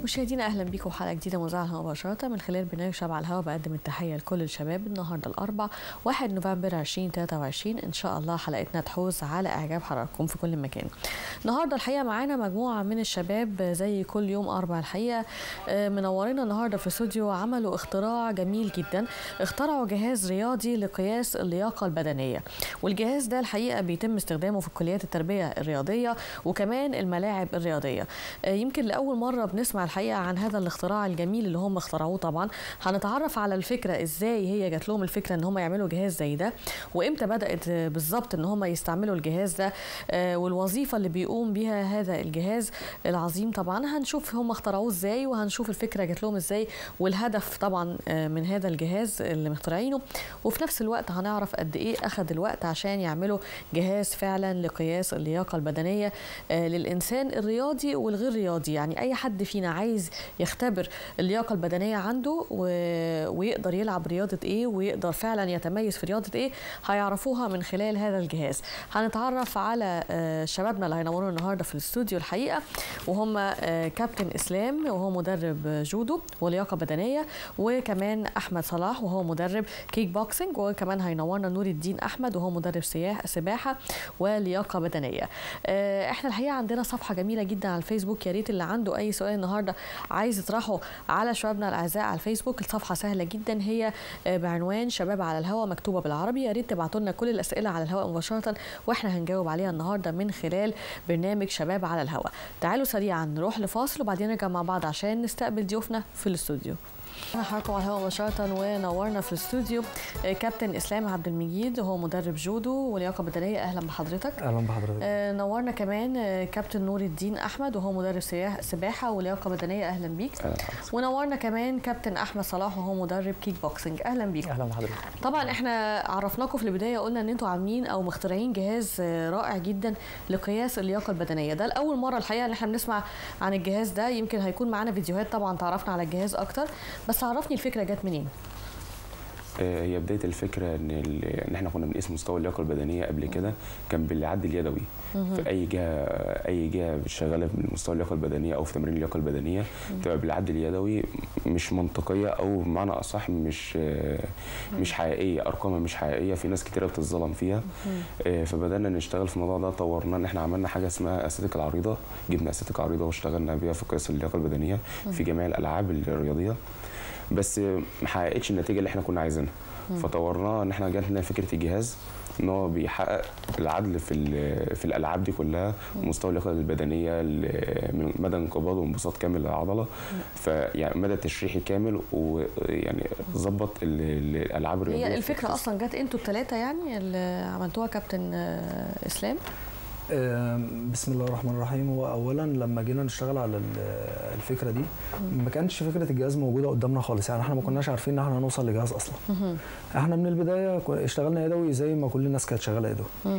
مشاهدينا اهلا بيكم حلقه جديده موزعه على الهواء مباشره من خلال برنامج شباب على الهواء بقدم التحيه لكل الشباب النهارده الاربع 1 نوفمبر 2023 ان شاء الله حلقتنا تحوز على اعجاب حضراتكم في كل مكان. النهارده الحقيقه معانا مجموعه من الشباب زي كل يوم اربع الحقيقه منورينا النهارده في الاستوديو عملوا اختراع جميل جدا اخترعوا جهاز رياضي لقياس اللياقه البدنيه والجهاز ده الحقيقه بيتم استخدامه في كليات التربيه الرياضيه وكمان الملاعب الرياضيه. يمكن لاول مره بنسمع الحقيقه عن هذا الاختراع الجميل اللي هم اخترعوه طبعا هنتعرف على الفكره ازاي هي جات لهم الفكره ان هم يعملوا جهاز زي ده وامتى بدات بالظبط ان هم يستعملوا الجهاز ده والوظيفه اللي بيقوم بها هذا الجهاز العظيم طبعا هنشوف هم اخترعوه ازاي وهنشوف الفكره جات لهم ازاي والهدف طبعا من هذا الجهاز اللي مخترعينه وفي نفس الوقت هنعرف قد ايه اخذ الوقت عشان يعملوا جهاز فعلا لقياس اللياقه البدنيه للانسان الرياضي والغير رياضي يعني اي حد فينا عايز يختبر اللياقه البدنيه عنده و... ويقدر يلعب رياضه ايه ويقدر فعلا يتميز في رياضه ايه هيعرفوها من خلال هذا الجهاز هنتعرف على شبابنا اللي هينورونا النهارده في الاستوديو الحقيقه وهم كابتن اسلام وهو مدرب جودو ولياقه بدنيه وكمان احمد صلاح وهو مدرب كيك بوكسنج وكمان هينورنا نور الدين احمد وهو مدرب سباحه ولياقه بدنيه احنا الحقيقه عندنا صفحه جميله جدا على الفيسبوك يا ريت اللي عنده اي سؤال النهارده عايز يطرحه على شبابنا الاعزاء على الفيسبوك الصفحه سهله جدا هي بعنوان شباب على الهواء مكتوبه بالعربي يا ريت تبعتوا لنا كل الاسئله على الهواء مباشره واحنا هنجاوب عليها النهارده من خلال برنامج شباب على الهواء تعالوا سريعا نروح لفاصل وبعدين نرجع مع بعض عشان نستقبل ضيوفنا في الاستوديو انا حضراتكم على الهواء مباشره ونورنا في الاستوديو كابتن اسلام عبد المجيد وهو مدرب جودو ولياقه بدنيه اهلا بحضرتك اهلا بحضرتك نورنا كمان كابتن نور الدين احمد وهو مدرب سباحه ولياقه بدنيه اهلا بيك أهلا ونورنا كمان كابتن احمد صلاح وهو مدرب كيك بوكسنج اهلا بيك اهلا بحضرتك طبعا احنا عرفناكم في البدايه قلنا ان انتوا عاملين او مخترعين جهاز رائع جدا لقياس اللياقه البدنيه ده لاول مره الحقيقه ان احنا بنسمع عن الجهاز ده يمكن هيكون معانا فيديوهات طبعا تعرفنا على الجهاز اكتر بس عرفني الفكره جت منين هي بدايه الفكره ان ان احنا كنا بنقيس مستوى اللياقه البدنيه قبل كده كان بالعد اليدوي في اي جهه اي جهه شغاله بمستوى اللياقه البدنيه او في تمارين اللياقه البدنيه بتبقى بالعد اليدوي مش منطقيه او بمعنى اصح مش مش حقيقيه ارقامها مش حقيقيه في ناس كتيره بتتظلم فيها فبدانا نشتغل في الموضوع ده طورنا ان احنا عملنا حاجه اسمها استاتيك العريضه جبنا استاتيك عريضه واشتغلنا بيها في قياس اللياقه البدنيه في جميع الالعاب الرياضيه بس ما حققتش النتيجه اللي احنا كنا عايزينها فطورناها ان احنا جات لنا فكره الجهاز ان هو بيحقق العدل في في الالعاب دي كلها ومستوى اللياقه البدنيه من مدى انقباض وانبساط كامل للعضله فيعني مدى تشريحي كامل ويعني ظبط الالعاب الرياضيه هي الفكره اصلا جت انتوا الثلاثه يعني اللي عملتوها كابتن اسلام بسم الله الرحمن الرحيم هو اولا لما جينا نشتغل على الفكره دي ما كانش فكره الجهاز موجوده قدامنا خالص يعني احنا ما كناش عارفين ان احنا هنوصل لجهاز اصلا احنا من البدايه اشتغلنا يدوي زي ما كل الناس كانت شغاله يدوي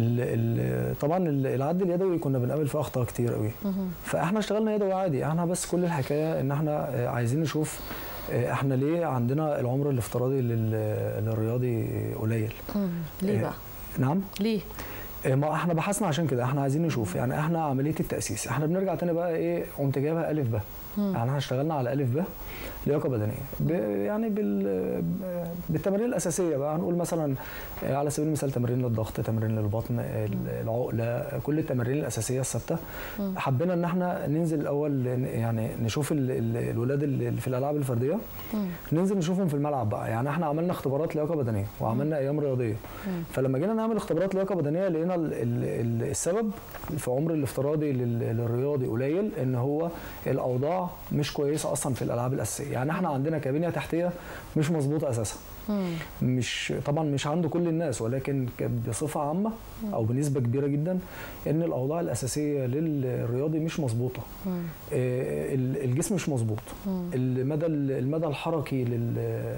طبعا العد اليدوي كنا بنقابل فيه اخطاء كتير قوي فاحنا اشتغلنا يدوي عادي احنا بس كل الحكايه ان احنا عايزين نشوف احنا ليه عندنا العمر الافتراضي للرياضي قليل ليه بقى نعم ليه ما احنا بحثنا عشان كده احنا عايزين نشوف يعني احنا عمليه التاسيس احنا بنرجع تاني بقى ايه قمت جايبها الف ب يعني احنا اشتغلنا على الف ب لياقه بدنيه يعني بال بالتمارين الاساسيه بقى هنقول مثلا على سبيل المثال تمارين للضغط تمارين للبطن العقله كل التمارين الاساسيه الثابته حبينا ان احنا ننزل الاول يعني نشوف الولاد اللي في الالعاب الفرديه ننزل نشوفهم في الملعب بقى يعني احنا عملنا اختبارات لياقه بدنيه وعملنا ايام رياضيه فلما جينا نعمل اختبارات لياقه بدنيه لقينا السبب في عمر الافتراضي للرياضي قليل ان هو الاوضاع مش كويسه اصلا في الالعاب الاساسيه يعني احنا عندنا كابينه تحتيه مش مظبوطه اساسا مش طبعا مش عند كل الناس ولكن بصفه عامه او بنسبه كبيره جدا ان الاوضاع الاساسيه للرياضي مش مظبوطه الجسم مش مظبوط المدى المدى الحركي لل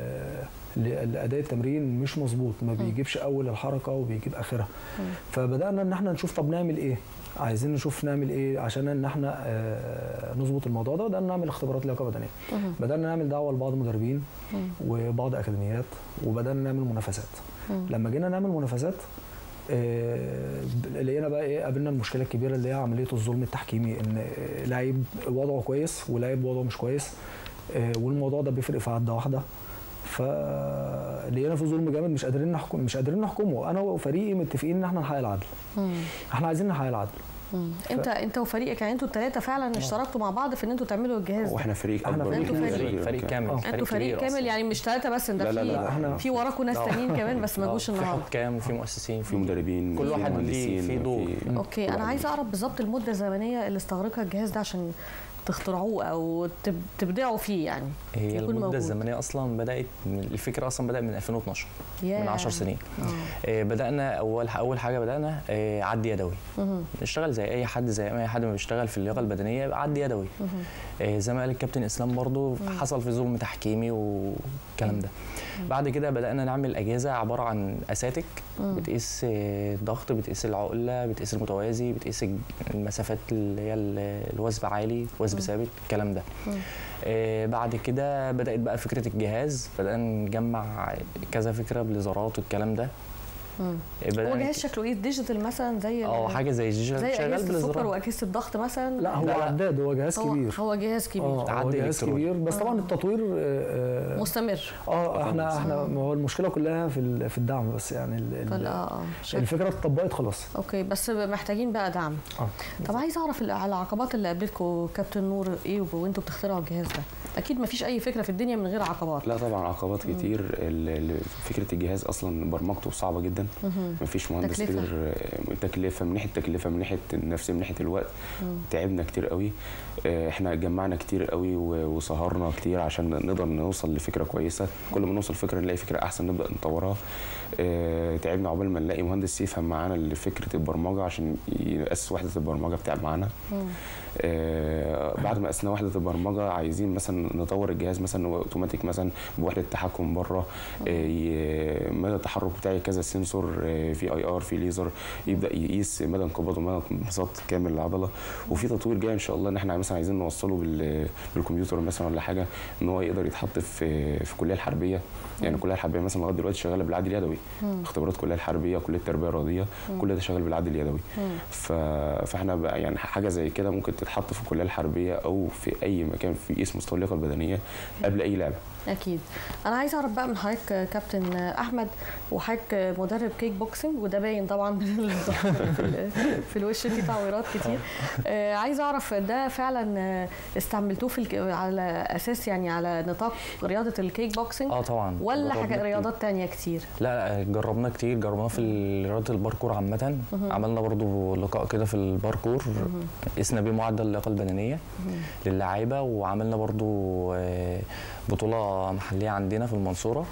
لاداء التمرين مش مظبوط ما بيجيبش اول الحركه وبيجيب اخرها فبدانا ان احنا نشوف طب نعمل ايه عايزين نشوف نعمل ايه عشان ان احنا آه نظبط الموضوع ده بدانا نعمل اختبارات لياقه بدنيه بدانا نعمل دعوه لبعض مدربين وبعض اكاديميات وبدانا نعمل منافسات لما جينا نعمل منافسات آه، لقينا بقى ايه قابلنا المشكله الكبيره اللي هي عمليه الظلم التحكيمي ان آه، لعيب وضعه كويس ولاعيب وضعه مش كويس آه، والموضوع ده بيفرق في عده واحده فلقينا في ظلم جامد مش قادرين نحكم مش قادرين نحكمه انا وفريقي متفقين ان احنا نحقق العدل مم. احنا عايزين نحقق العدل مم. انت انت وفريقك يعني انتوا الثلاثه فعلا اشتركتوا مع بعض في ان انتوا تعملوا الجهاز ده واحنا فريق إحنا اكبر فريق من كبير. كده. فريق فريق كامل آه. انتوا فريق كبير كامل أصلاً. يعني مش ثلاثه بس ده لا، لا، في لا، إحنا- في وراكم ناس آه. تانيين كمان بس ما آه، جوش في النهارده حكام في مؤسسين في مدربين كل في واحد ليه- مهندسين، في دور. في- اوكي كل انا واحد عايزه اعرف بالظبط المده الزمنيه اللي استغرقها الجهاز ده عشان تخترعوه او تب- تبدعوا فيه يعني هي يكون المده موجود. الزمنيه اصلا بدات من الفكره اصلا بدات من 2012 من ياه. 10 سنين آه. آه، بدانا اول اول حاجه بدانا آه، عد يدوي مهم. نشتغل زي اي حد زي اي حد ما بيشتغل في اللياقه البدنيه يبقى عد يدوي آه، زي ما قال الكابتن اسلام برضو حصل في ظلم تحكيمي والكلام ده بعد كده بدانا نعمل اجهزه عباره عن اساتك بتقيس آه، الضغط بتقيس العقله بتقيس المتوازي بتقيس الج- المسافات اللي هي ال- الوثب عالي وثب ثابت الكلام ده آه، بعد كده بدات بقى فكره الجهاز بدانا نجمع كذا فكره بليزرات والكلام ده مم. آه، بدأنا هو نك- جهاز شكله ايه ديجيتال مثلا زي ال- اه حاجه زي جيجا زي شغال اجهزه السكر بليزرات واجهزه الضغط مثلا لا هو لا، لا. عداد هو جهاز هو كبير هو جهاز كبير اه هو عد جهاز إلكتروني. كبير بس طبعا التطوير آه، آه، مستمر اه احنا احنا ما هو المشكله كلها في ال- في الدعم بس يعني ال- فال- ال- اه اه شكل. الفكره اتطبقت خلاص اوكي بس محتاجين بقى دعم اه طب عايز اعرف ال- العقبات اللي قابلتكم كابتن نور ايه وب- وانتوا بتخترعوا الجهاز ده اكيد ما فيش اي فكره في الدنيا من غير عقبات لا طبعا عقبات كتير ال- ال- فكره الجهاز اصلا برمجته صعبه جدا مهم. مفيش مهندس تكلفة. قدر آه، تكلفه من ناحيه تكلفه من ناحيه النفس من ناحيه الوقت تعبنا كتير قوي آه، احنا جمعنا كتير قوي و- وسهرنا كتير عشان نقدر نوصل لفكره كويسه كل ما نوصل فكره نلاقي فكره احسن نبدا نطورها آه، تعبنا عقبال ما نلاقي مهندس يفهم معانا فكره البرمجه عشان يأسس وحده البرمجه بتاع معانا آه، بعد ما قسنا وحده البرمجه عايزين مثلا نطور الجهاز مثلا هو اوتوماتيك مثلا بوحده تحكم بره آه، ي- مدى التحرك بتاعي كذا سنسور آه، في اي ار في ليزر يبدا يقيس مدى انقباض ومدى انبساط كامل للعضله وفي تطوير جاي ان شاء الله ان احنا مثلا عايزين نوصله بال- بالكمبيوتر مثلا ولا حاجه ان هو يقدر يتحط في في الكليه الحربيه يعني الكليه الحربيه مثلا لغايه دلوقتي شغاله بالعد اليدوي اختبارات الكليه الحربيه كليه التربيه الرياضيه كل ده شغال بالعد اليدوي ف... فاحنا بقى يعني حاجه زي كده ممكن تتحط في الكليه الحربيه او في اي مكان في قيس مستوى اللياقه البدنيه قبل اي لعبه اكيد انا عايزه اعرف بقى من حضرتك كابتن احمد وحضرتك مدرب كيك بوكسنج وده باين طبعا من الضغط في, ال- في الوش في تعويرات كتير آه عايزه اعرف ده فعلا آه، استعملتوه في الك... على اساس يعني على نطاق رياضه الكيك بوكسنج اه طبعا ولا جربنا حاجه كتير. رياضات تانية كتير لا لا جربناه كتير جربناه في ال- رياضه الباركور عامه عملنا برضو لقاء كده في الباركور قسنا بيه معدل اللياقه البدنيه للاعيبه وعملنا برضو آه، بطوله محليه عندنا في المنصوره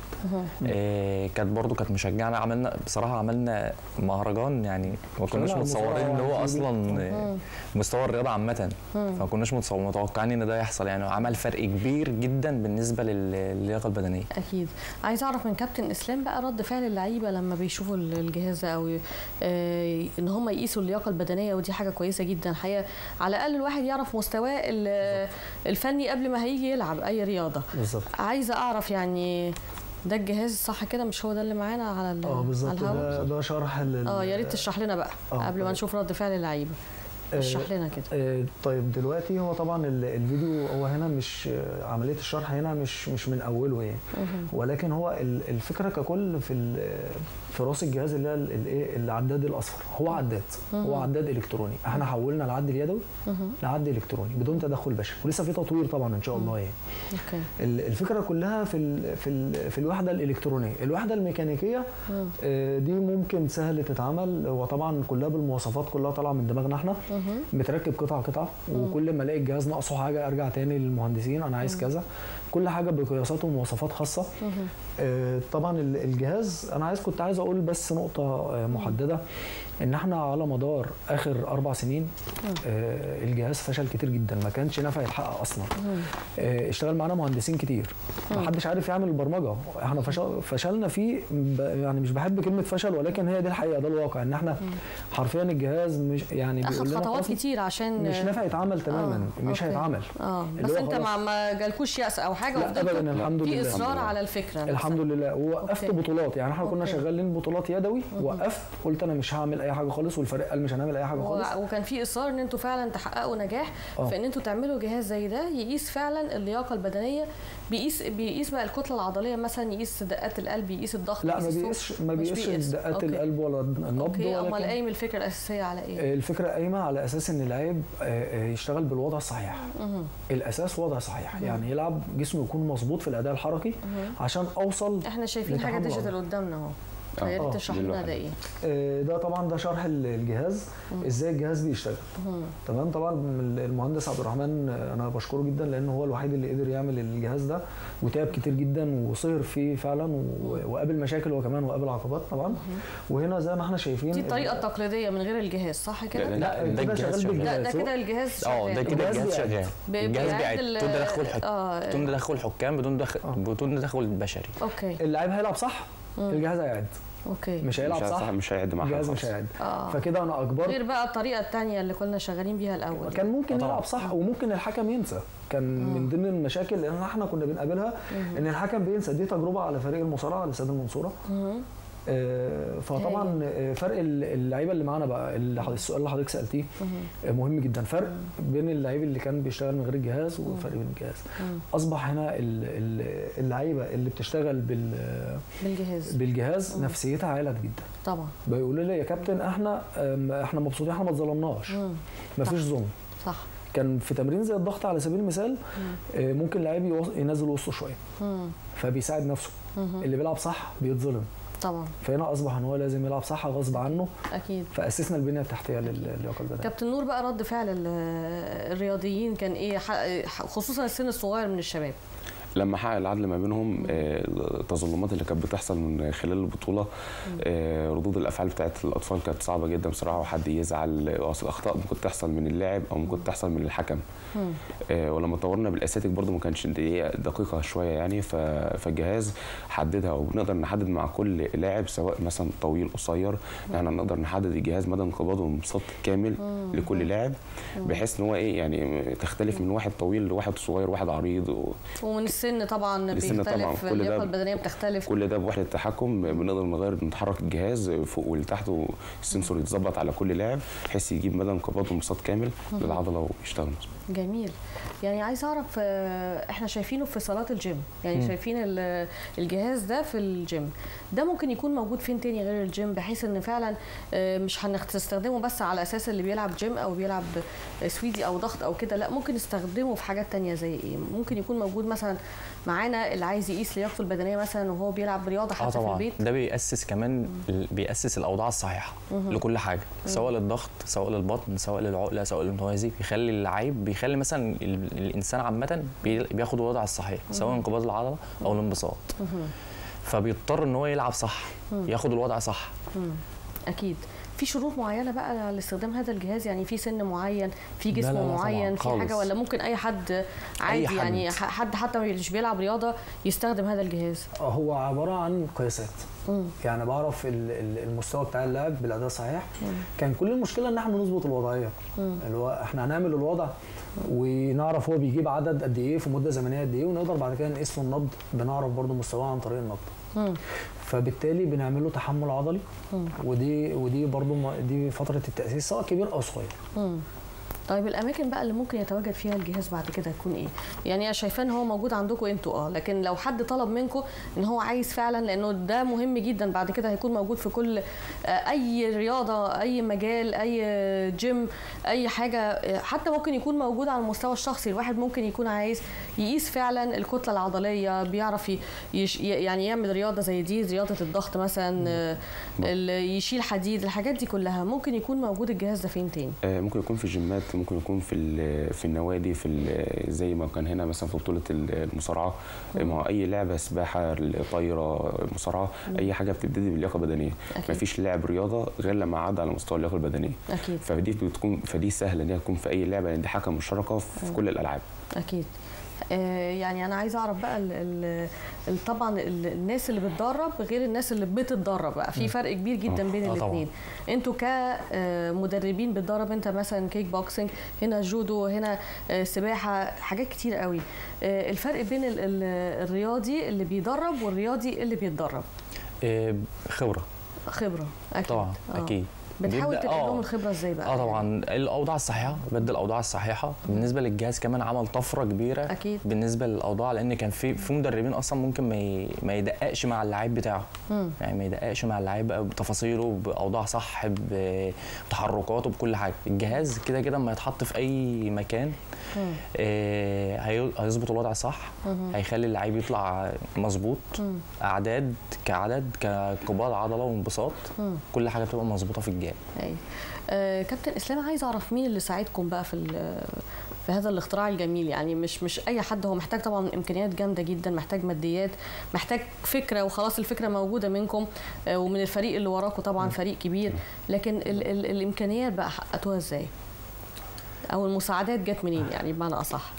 آه، كانت برضو كانت مشجعه عملنا بصراحه عملنا مهرجان يعني ما كناش على متصورين ان المصارعة هو والجودو. اصلا آه، مستوى الرياضه عامه فما كناش متصور- متوقعين ان ده يحصل يعني وعمل فرق كبير جدا بالنسبه لل- للياقه البدنيه اكيد عايزه اعرف من كابتن اسلام بقى رد فعل اللعيبه لما بيشوفوا ال- الجهاز ده او ي- آه، ان هم يقيسوا اللياقه البدنيه ودي حاجه كويسه جدا الحقيقه على الاقل الواحد يعرف مستواه ال- الفني قبل ما هيجي يلعب اي رياضه بالظبط عايزه اعرف يعني ده الجهاز صح كده مش هو ده اللي معانا على ال- اه على بالظبط الهواء ده ده شرح لل- اه يا ريت تشرح لنا بقى آه، قبل ما طيب. نشوف رد فعل اللعيبه آه، اشرح لنا كده آه، طيب دلوقتي هو طبعا ال- الفيديو هو هنا مش آه، عمليه الشرح هنا مش مش من اوله يعني ولكن هو ال- الفكره ككل في ال- في راس الجهاز اللي هي ال- الايه العداد الاصفر هو عداد هو عداد الكتروني احنا حولنا العد اليدوي لعد الكتروني بدون تدخل بشري ولسه في تطوير طبعا ان شاء الله يعني اوكي ال- الفكره كلها في ال في ال في الوحده الالكترونيه الوحده الميكانيكيه آه، دي ممكن سهل تتعمل هو طبعا كلها بالمواصفات كلها طالعه من دماغنا احنا متركب قطعه قطعه وكل ما الاقي الجهاز ناقصه حاجه ارجع تاني للمهندسين انا عايز كذا كل حاجه بقياسات ومواصفات خاصه آه، طبعا ال- الجهاز انا عايز كنت عايز اقول بس نقطه آه، محدده ان احنا على مدار اخر اربع سنين آه الجهاز فشل كتير جدا ما كانش نافع يتحقق اصلا آه اشتغل معانا مهندسين كتير ما حدش عارف يعمل البرمجه احنا فشل فشلنا فيه ب- يعني مش بحب كلمه فشل ولكن هي دي الحقيقه ده الواقع ان احنا حرفيا الجهاز مش يعني اخد بيقول لنا خطوات خلاص كتير عشان مش نافع يتعمل تماما مش أوكي. هيتعمل اه اللي بس هو انت خلاص. ما ما جالكوش يأس او حاجه لا وفضلت ابدا الحمد في لله اصرار على الفكره الحمد لله ووقفت أوكي. بطولات يعني احنا كنا أوكي. شغالين بطولات يدوي وقفت قلت انا مش هعمل اي حاجه خالص والفريق قال مش هنعمل اي حاجه خالص و- وكان في اصرار ان انتوا فعلا تحققوا نجاح آه. في ان انتوا تعملوا جهاز زي ده يقيس فعلا اللياقه البدنيه بيقيس بيقيس بقى الكتله العضليه مثلا يقيس دقات القلب يقيس الضغط لا يقيس ما السكر. بيقيسش ما مش بيقيسش بيقيس. دقات أوكي. القلب ولا النبض اوكي امال ولكن قايم الفكره الاساسيه على ايه؟ الفكره قايمه على اساس ان اللاعب آه، آه، يشتغل بالوضع الصحيح مهم. الاساس وضع صحيح يعني يلعب جسمه يكون مظبوط في الاداء الحركي عشان اوصل احنا شايفين حاجه لتحمل ديجيتال العضلة. قدامنا اهو آه. يا ريت آه. تشرح دي لنا الواحد. ده ايه؟ آه، ده طبعا ده شرح ال- الجهاز ازاي الجهاز بيشتغل تمام طبعا المهندس عبد الرحمن آه، انا بشكره جدا لان هو الوحيد اللي قدر يعمل الجهاز ده وتعب كتير جدا وسهر فيه فعلا و- وقابل مشاكل هو كمان وقابل عقبات طبعا وهنا زي ما احنا شايفين دي ال- الطريقه التقليديه من غير الجهاز صح كده؟ لا، لا ده كده الجهاز شغال شغال. لا بالجهاز ده كده الجهاز اه ده شغال. كده الجهاز الجهاز بيعد. شغال بي- الجهاز بيعد بيعد ال- بدون تدخل حك... آه. بدون تدخل حكام بدون دخل آه. بدون تدخل بشري اوكي اللاعب هيلعب صح الجهاز هيعد اوكي مش هيلعب مش صح صح مش هيعد مع حد الجهاز مش خالص. هيعد آه. فكده انا اجبرت غير بقى الطريقه الثانيه اللي كنا شغالين بيها الاول كان ممكن آه طبعاً. يلعب صح وممكن الحكم ينسى كان من ضمن المشاكل اللي احنا كنا بنقابلها ان الحكم بينسى دي تجربه على فريق المصارعه لسيد المنصوره مهم. آه، فطبعا آه، فرق ال- اللعيبه اللي معانا بقى اللي حضرتك- السؤال اللي حضرتك سالتيه آه، مهم جدا فرق بين اللعيب اللي كان بيشتغل من غير الجهاز وفرق بين الجهاز اصبح هنا ال- ال- اللعيبه اللي بتشتغل بال- بالجهاز بالجهاز نفسيتها عالت جدا طبعا بيقولوا لي يا كابتن احنا آم، احنا مبسوطين احنا ما اتظلمناش مم. مفيش ظلم صح كان في تمرين زي الضغط على سبيل المثال آه، ممكن لعيب يوص- ينزل وسطه شويه مم. فبيساعد نفسه مهم. اللي بيلعب صح بيتظلم طبعا فهنا اصبح ان هو لازم يلعب صح غصب عنه اكيد فاسسنا البنيه التحتيه لل- للياقه البدنيه كابتن نور بقى رد فعل ال- الرياضيين كان ايه ح- خصوصا السن الصغير من الشباب لما حقق العدل ما بينهم آه، التظلمات اللي كانت بتحصل من خلال البطوله آه، ردود الافعال بتاعت الاطفال كانت صعبه جدا بصراحه وحد يزعل اصل الاخطاء ممكن تحصل من اللاعب او ممكن تحصل من الحكم مم. آه، ولما طورنا بالاساتيك برضو ما كانش دي دقيقه شويه يعني ف- فالجهاز حددها وبنقدر نحدد مع كل لاعب سواء مثلا طويل قصير احنا نقدر نحدد الجهاز مدى انقباضه وانبساط كامل لكل لاعب بحيث ان هو ايه يعني تختلف من واحد طويل لواحد صغير واحد عريض و... ومن السن طبعا السن طبعاً، بيختلف كل ده- اللياقه البدنيه بتختلف كل ده بوحده التحكم بنقدر نغير نتحرك الجهاز فوق ولتحت والسنسور يتظبط على كل لاعب بحيث يجيب مدى انقباض وانبساط كامل للعضله ويشتغل جميل يعني عايز اعرف آه، احنا شايفينه في صالات الجيم يعني شايفين ال- الجهاز ده في الجيم ده ممكن يكون موجود فين تاني غير الجيم بحيث ان فعلا آه، مش هنستخدمه بس على اساس اللي بيلعب جيم او بيلعب سويدي او ضغط او كده لا ممكن نستخدمه في حاجات تانية زي ايه ممكن يكون موجود مثلا معانا اللي عايز يقيس لياقته البدنيه مثلا وهو بيلعب رياضه اه حتى في طبعا البيت ده بيأسس كمان ال- بيأسس الأوضاع الصحيحة لكل حاجة سواء للضغط سواء للبطن سواء للعقلة سواء للمتوازي بيخلي اللعيب بيخلي مثلا ال- الإنسان عامة بي- بياخد الوضع الصحيح سواء انقباض العضلة أو الانبساط فبيضطر إن هو يلعب صح ياخد الوضع صح اكيد في شروط معينه بقى لاستخدام هذا الجهاز يعني في سن معين في لا، جسم لا، لا، طبعاً، معين في خالص. حاجه ولا ممكن اي حد عادي حد. يعني ح- حد حتى مش بيلعب رياضه يستخدم هذا الجهاز هو عباره عن قياسات مم. يعني بعرف ال- ال- المستوى بتاع اللاعب بالاداء الصحيح كان كل المشكله ان احنا نظبط الوضعيه اللي هو احنا هنعمل الوضع ونعرف هو بيجيب عدد قد ايه في مده زمنيه قد ايه ونقدر بعد كده نقيس له النبض بنعرف برضه مستواه عن طريق النبض مم. فبالتالي بنعمل له تحمل عضلي ودي ودي برضه م- دي فتره التاسيس سواء كبير او صغير مم. طيب الاماكن بقى اللي ممكن يتواجد فيها الجهاز بعد كده تكون ايه يعني انا شايفاه ان هو موجود عندكم انتوا اه لكن لو حد طلب منكم ان هو عايز فعلا لانه ده مهم جدا بعد كده هيكون موجود في كل آه، اي رياضه اي مجال اي جيم اي حاجه آه، حتى ممكن يكون موجود على المستوى الشخصي الواحد ممكن يكون عايز يقيس فعلا الكتله العضليه بيعرف ي- يش يعني يعمل رياضه زي دي رياضه الضغط مثلا آه، ال- يشيل حديد الحاجات دي كلها ممكن يكون موجود الجهاز ده فين تاني آه، ممكن يكون في جيمات ممكن يكون في ال- في النوادي في ال- زي ما كان هنا مثلا في بطوله ال- المصارعه ما هو اي لعبه سباحه طايره مصارعه اي حاجه بتبتدي باللياقه البدنيه أكيد. ما فيش لاعب رياضه غير لما عدى على مستوى اللياقه البدنيه اكيد فدي بتكون فدي سهله ان هي تكون في اي لعبه لان دي حاجه مشتركه في كل الالعاب اكيد آه، يعني انا عايزه اعرف بقى ال ال ال طبعا ال الناس اللي بتدرب غير الناس اللي بتتدرب بقى في فرق كبير جدا آه، بين آه، طبعاً. الاثنين انتوا كمدربين بتدرب انت مثلا كيك بوكسنج هنا جودو هنا آه، سباحه حاجات كتير قوي آه، الفرق بين ال ال الرياضي اللي بيدرب والرياضي اللي بيتدرب آه، خبره خبره اكيد طبعا آه. اكيد بتحاول بيبدأ- تنقل لهم آه. الخبره ازاي بقى اه طبعا الاوضاع الصحيحه بدل الاوضاع الصحيحه بالنسبه للجهاز كمان عمل طفره كبيره أكيد. بالنسبه للاوضاع لان كان في في مدربين اصلا ممكن ما ي- ما يدققش مع اللعيب بتاعه مم. يعني ما يدققش مع اللعيب بقى بتفاصيله باوضاع صح بتحركاته بكل حاجه الجهاز كده كده اما يتحط في اي مكان مم. آه، هي- هيظبط الوضع صح مهم. هيخلي اللعيب يطلع مظبوط مم. اعداد كعدد كقبال عضله وانبساط مم. كل حاجه بتبقى مظبوطه في الجهاز أي. آه كابتن اسلام عايز اعرف مين اللي ساعدكم بقى في ال- في هذا الاختراع الجميل يعني مش مش اي حد هو محتاج طبعا امكانيات جامده جدا محتاج ماديات محتاج فكره وخلاص الفكره موجوده منكم آه ومن الفريق اللي وراكم طبعا فريق كبير لكن ال ال الامكانيات بقى حققتوها ازاي او المساعدات جت منين يعني بمعنى اصح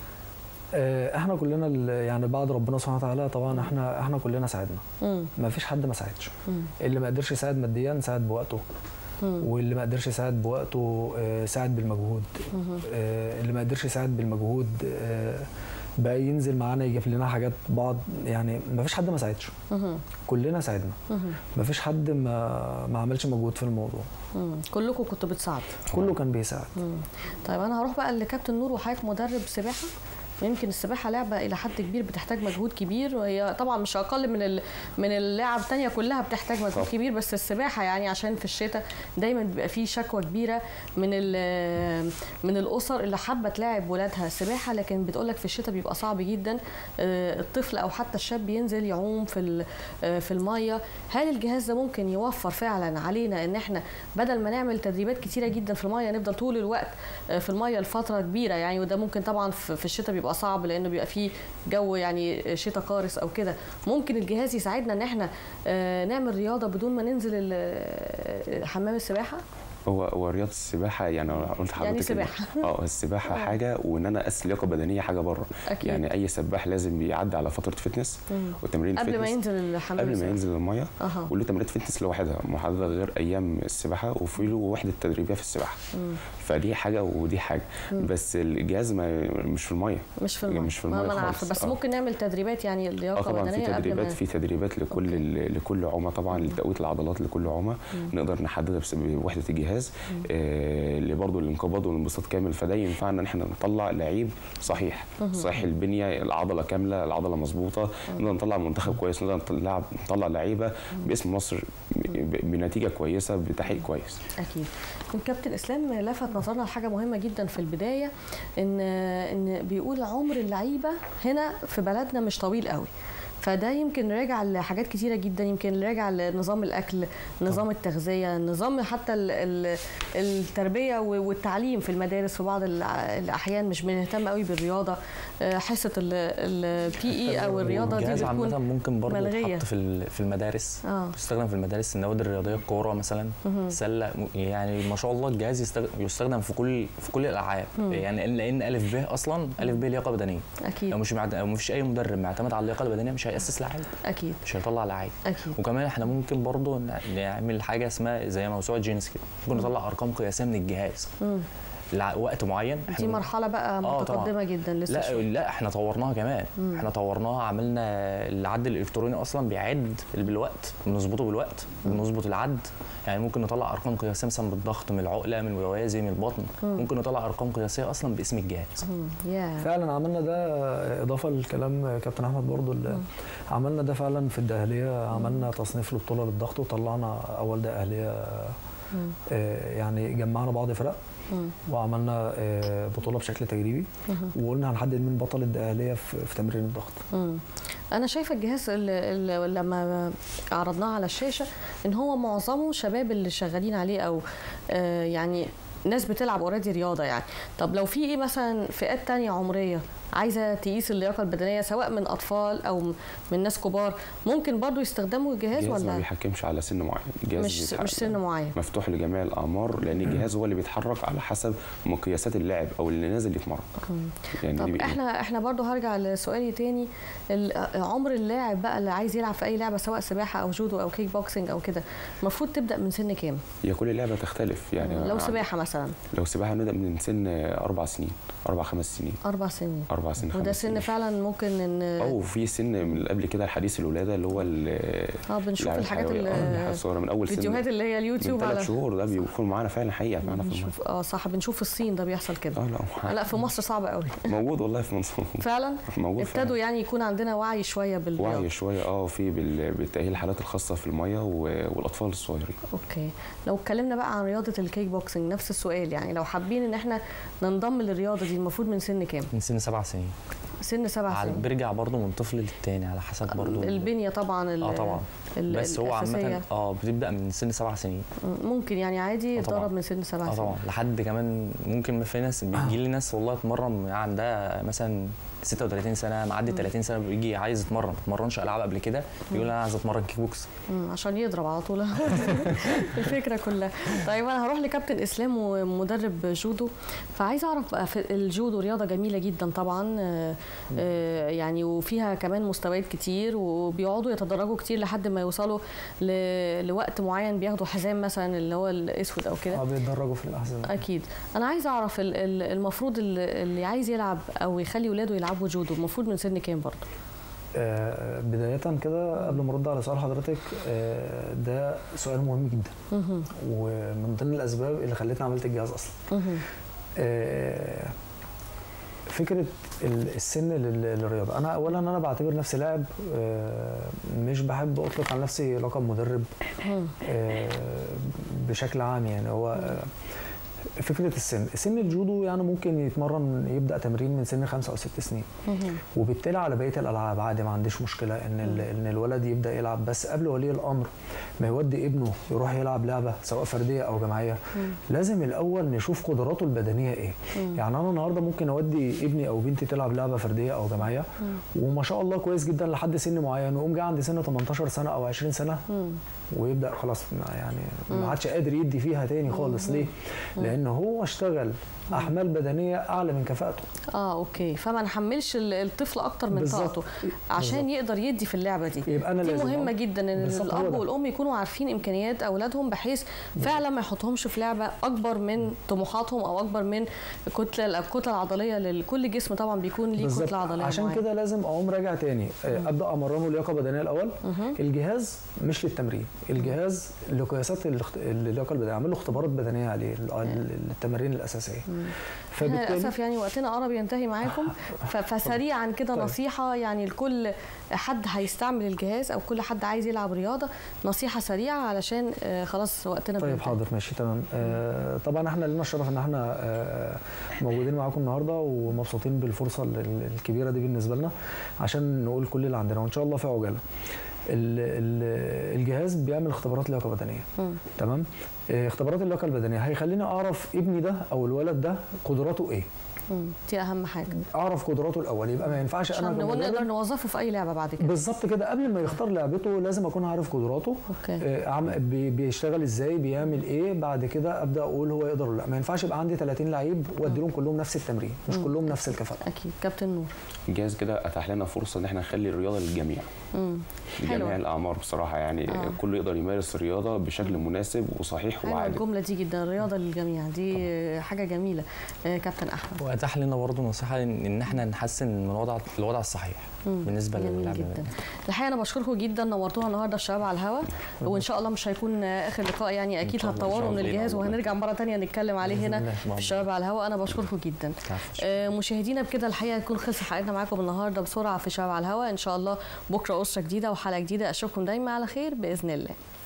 آه، احنا كلنا ال- يعني بعد ربنا سبحانه وتعالى طبعا احنا احنا كلنا ساعدنا مم. ما فيش حد ما ساعدش مم. اللي ما قدرش يساعد ماديا ساعد بوقته مم. واللي ما قدرش يساعد بوقته آه، ساعد بالمجهود مهم. آه، اللي ما قدرش يساعد بالمجهود آه، بقى ينزل معانا يجيب لنا حاجات بعض يعني ما فيش حد ما ساعدش مهم. كلنا ساعدنا مهم. ما فيش حد ما ما عملش مجهود في الموضوع مم. كلكم كنتوا بتساعدوا كله كان بيساعد مم. طيب انا هروح بقى لكابتن نور وحضرتك مدرب سباحه يمكن السباحه لعبه الى حد كبير بتحتاج مجهود كبير وهي طبعا مش اقل من ال... من اللعب التانية كلها بتحتاج مجهود طبعا. كبير بس السباحه يعني عشان في الشتاء دايما بيبقى في شكوى كبيره من ال... من الاسر اللي حابه تلاعب ولادها سباحه لكن بتقول لك في الشتاء بيبقى صعب جدا آه، الطفل او حتى الشاب ينزل يعوم في ال... آه، في الميه هل الجهاز ده ممكن يوفر فعلا علينا ان احنا بدل ما نعمل تدريبات كتيره جدا في الميه نفضل طول الوقت آه، في الميه لفتره كبيره يعني وده ممكن طبعا في في الشتاء بيبقى صعب لانه بيبقى فيه جو يعني شتاء قارس او كده ممكن الجهاز يساعدنا ان احنا آه، نعمل رياضه بدون ما ننزل ال- آه، حمام السباحه هو هو رياضه السباحه يعني أنا قلت لحضرتك يعني إن- سباحة. اه السباحه حاجه وان انا اسس لياقه بدنيه حاجه بره أكيد. يعني اي سباح لازم بيعدي على فتره فتنس مم. وتمرين قبل ما فتنس ينزل الحمام قبل ما السباحة. ينزل الميه أها. وله تمرين فتنس لوحدها محدده غير ايام السباحه وفي له وحده تدريبيه في السباحه مم. فدي حاجه ودي حاجه بس الجهاز ما مش في الميه مش في الميه مش في ما- الميه ما انا خالص. عارفه بس آه. ممكن نعمل تدريبات يعني اه اللياقه طبعا في بدنيه قبل تدريبات ما في تدريبات لكل ال- لكل عمى طبعا لتقويه العضلات لكل عمى نقدر نحددها بس- بوحده الجهاز آه اللي برضه الانقباض والانبساط كامل فده ينفعنا ان احنا نطلع لعيب صحيح صحيح البنيه العضله كامله العضله مظبوطه نقدر نطلع منتخب كويس نقدر نطلع نطلع لعيبه باسم مصر ب- بنتيجه كويسه بتحقيق كويس اكيد الكابتن اسلام لفت نظرنا لحاجه مهمه جدا في البدايه ان ان بيقول عمر اللعيبه هنا في بلدنا مش طويل قوي فده يمكن راجع لحاجات كتيره جدا يمكن راجع لنظام الاكل نظام التغذيه نظام حتى ال- ال- التربيه و- والتعليم في المدارس في بعض الع- الاحيان مش بنهتم قوي بالرياضه آه، حصه البي اي او الرياضه دي الجهاز عامة بتكون ممكن برضه ملغية. يتحط في ال- في المدارس اه يستخدم في المدارس النوادي الرياضيه الكوره مثلا سله م- يعني ما شاء الله الجهاز يستخ- يستخدم في كل في كل الالعاب يعني لان لان الف ب اصلا الف ب لياقه بدنيه لو اكيد مش معد... لو مفيش اي مدرب معتمد على اللياقه البدنيه مش هياسس لعيب اكيد مش هيطلع لعيب اكيد وكمان احنا ممكن برضه ن- نعمل حاجه اسمها زي موسوعه جينز كده ممكن نطلع ارقام قياسيه من الجهاز مم. لوقت معين دي مرحله بقى آه، طبعاً. متقدمه جدا لسه لا شوية. لا احنا طورناها كمان مم. احنا طورناها عملنا العد الالكتروني اصلا بيعد بالوقت بنظبطه بالوقت بنظبط العد يعني ممكن نطلع ارقام قياسيه مثلا بالضغط من العقله من البوازي من البطن ممكن نطلع ارقام قياسيه اصلا باسم الجهاز مم. يا فعلا عملنا ده اضافه لكلام كابتن احمد برضو اللي عملنا ده فعلا في الدقهليه عملنا تصنيف لبطوله للضغط وطلعنا اول دقهليه مم. آه، يعني جمعنا بعض فرق مم. وعملنا آه، بطوله بشكل تجريبي وقلنا هنحدد مين بطل الدقهليه في في تمرين الضغط مم. انا شايفه الجهاز اللي اللي لما عرضناه على الشاشه ان هو معظمه شباب اللي شغالين عليه او آه، يعني ناس بتلعب اوريدي رياضه يعني طب لو في ايه مثلا فئات تانية عمريه عايزه تقيس اللياقه البدنيه سواء من اطفال او م- من ناس كبار ممكن برضو يستخدموا الجهاز الجهاز ما ولا بيحكمش على سن معين الجهاز مش بيتحكم- مش سن معين مفتوح لجميع الاعمار لان الجهاز هو اللي بيتحرك على حسب مقياسات اللاعب او اللي نازل يتمرن يعني طب دي بي- احنا احنا برضو هرجع لسؤالي تاني ال- عمر اللاعب بقى اللي عايز يلعب في اي لعبه سواء سباحه او جودو او كيك بوكسنج او كده المفروض تبدا من سن كام هي كل لعبه تختلف يعني لو سباحه مثلا لو سباحه نبدا من سن اربع سنين اربع خمس سنين اربع سنين اربع سنين وده خمس سن سنين. فعلا ممكن ان او في سن من قبل كده الحديث الولاده اللي هو ال- اه بنشوف اللاعب الحاجات الحيوي. ال- آه، اللاعب الصغير من اول سن الفيديوهات اللي هي من اليوتيوب ثلاث على شهور ده بيكون معانا فعلا حقيقه معانا في الملعب بنشوف اه صح بنشوف في الصين ده بيحصل كده اه لا لا في مصر صعب قوي موجود والله في منصور فعلا موجود ابتدوا فعلا. يعني يكون عندنا وعي شويه بالرياضه وعي شويه اه في بال- بالتاهيل الحالات الخاصه في الميه و- والاطفال الصغيرين اوكي لو اتكلمنا بقى عن رياضه الكيك بوكسنج نفس السؤال يعني لو حابين ان احنا ننضم للرياضه دي المفروض من سن كام من سن سبع سنين سن سبع على- سنين بيرجع برضه من طفل للتاني على حسب برضه البنيه طبعا ال- اه طبعا ال- بس هو الأساسية. عامة اه بتبدأ من سن سبع سنين ممكن يعني عادي آه طبعاً. يتدرب من سن سبع اه سنين طبعا لحد كمان ممكن ما في ناس بيجي لي ناس والله اتمرن عندها مثلا 36 سنه معدي 30 سنه بيجي عايز يتمرن ما اتمرنش العاب قبل كده بيقول انا عايز اتمرن كيك بوكس مم، عشان يضرب على طول الفكره كلها طيب انا هروح لكابتن اسلام ومدرب جودو فعايزه اعرف بقى في الجودو رياضه جميله جدا طبعا آه، آه، يعني وفيها كمان مستويات كتير وبيقعدوا يتدرجوا كتير لحد ما يوصلوا ل- لوقت معين بياخدوا حزام مثلا اللي هو الاسود او كده اه بيتدرجوا في الاحزاب اكيد انا عايزه اعرف ال- ال- المفروض ال- اللي عايز يلعب او يخلي ولاده يلعبوا جودو المفروض من سن كام برضه آه، بداية كده قبل ما ارد على سؤال حضرتك آه، ده سؤال مهم جدا مهم. ومن ضمن الاسباب اللي خلتني عملت الجهاز اصلا مهم. آه، فكره ال- السن لل- للرياضه انا اولا انا بعتبر نفسي لاعب آه، مش بحب اطلق على نفسي لقب مدرب مم. آه، بشكل عام يعني هو آه، فكره السن سن الجودو يعني ممكن يتمرن يبدا تمرين من سن خمسة او ست سنين مهم. وبالتالي على بقيه الالعاب عادي ما عنديش مشكله ان ال- ان الولد يبدا يلعب بس قبل ولي الامر ما يودي ابنه يروح يلعب لعبه سواء فرديه او جماعيه لازم الاول نشوف قدراته البدنيه ايه يعني انا النهارده ممكن اودي ابني او بنتي تلعب لعبه فرديه او جماعيه وما شاء الله كويس جدا لحد سن معين ويقوم جاي عند سن 18 سنه او 20 سنه مم. ويبدا خلاص ما- يعني ما عادش قادر يدي فيها تاني خالص ليه؟ لان هو اشتغل احمال بدنيه اعلى من كفاءته اه اوكي فما نحملش ال- الطفل اكتر من بالظبط. طاقته عشان بالظبط. يقدر يدي في اللعبه دي يبقى انا دي لازم مهمه أ- جدا ان بالظبط هو الاب ده. والام يكونوا عارفين امكانيات اولادهم بحيث فعلا ما يحطهمش في لعبه اكبر من طموحاتهم او اكبر من الكتله الكتله العضليه لكل جسم طبعا بيكون ليه بالظبط كتله عضليه عشان معينة. كده لازم اقوم راجع تاني آه، ابدا امرنه لياقه بدنيه الاول الجهاز مش للتمرين الجهاز لقياسات الاخت- اللياقه البدنيه اعمل له اختبارات بدنيه عليه ال- ال- التمارين الاساسيه احنا فبالتالي للاسف يعني وقتنا قرب ينتهي معاكم ف- فسريعا كده طيب. نصيحه يعني لكل حد هيستعمل الجهاز او كل حد عايز يلعب رياضه نصيحه سريعه علشان آه، خلاص وقتنا طيب بينتهي. حاضر ماشي تمام آه طبعا احنا لنا الشرف ان احنا آه موجودين معاكم النهارده ومبسوطين بالفرصه ال- ال- الكبيره دي بالنسبه لنا عشان نقول كل اللي عندنا وان شاء الله في عجاله ال- ال- الجهاز بيعمل اختبارات لياقه بدنيه مم. تمام آه، اختبارات اللياقه البدنيه هيخليني اعرف ابني ده او الولد ده قدراته ايه مم. دي اهم حاجه اعرف قدراته الاول يبقى ما ينفعش انا عشان كمدرب- نقدر نوظفه في اي لعبه بعد كده بالظبط كده قبل ما يختار لعبته لازم اكون عارف قدراته اوكي آه، عم- بي- بيشتغل ازاي بيعمل ايه بعد كده ابدا اقول هو يقدر ولا لا ما ينفعش يبقى عندي 30 لعيب وادي لهم كلهم نفس التمرين مش كلهم نفس الكفاءه اكيد كابتن نور الجهاز كده اتاح لنا فرصه ان احنا نخلي الرياضه للجميع امم لجميع حلوة. الاعمار بصراحه يعني آه. كله يقدر يمارس الرياضه بشكل مناسب وصحيح حلوه وعادل الجمله دي جدا الرياضه للجميع دي حاجه جميله آه، كابتن احمد واتاح لنا برضه نصيحه ان إن احنا نحسن من الوضع الوضع الصحيح مم. بالنسبه جميل للعبه جدا الحقيقه انا بشكركم جدا نورتوها النهارده الشباب على الهوا وان شاء الله مش هيكون اخر لقاء يعني اكيد شاء الله. إن هتطوروا شاء من الله. الجهاز وهنرجع مره تانية نتكلم عليه بإذن هنا الله. في الشباب على الهوا انا بشكركم جدا آه، مشاهدينا بكده الحقيقه تكون خلصت حلقتنا معاكم النهارده بسرعه في شباب على الهوا ان شاء الله بكره اسره جديده وحلقه جديده اشوفكم دايما على خير باذن الله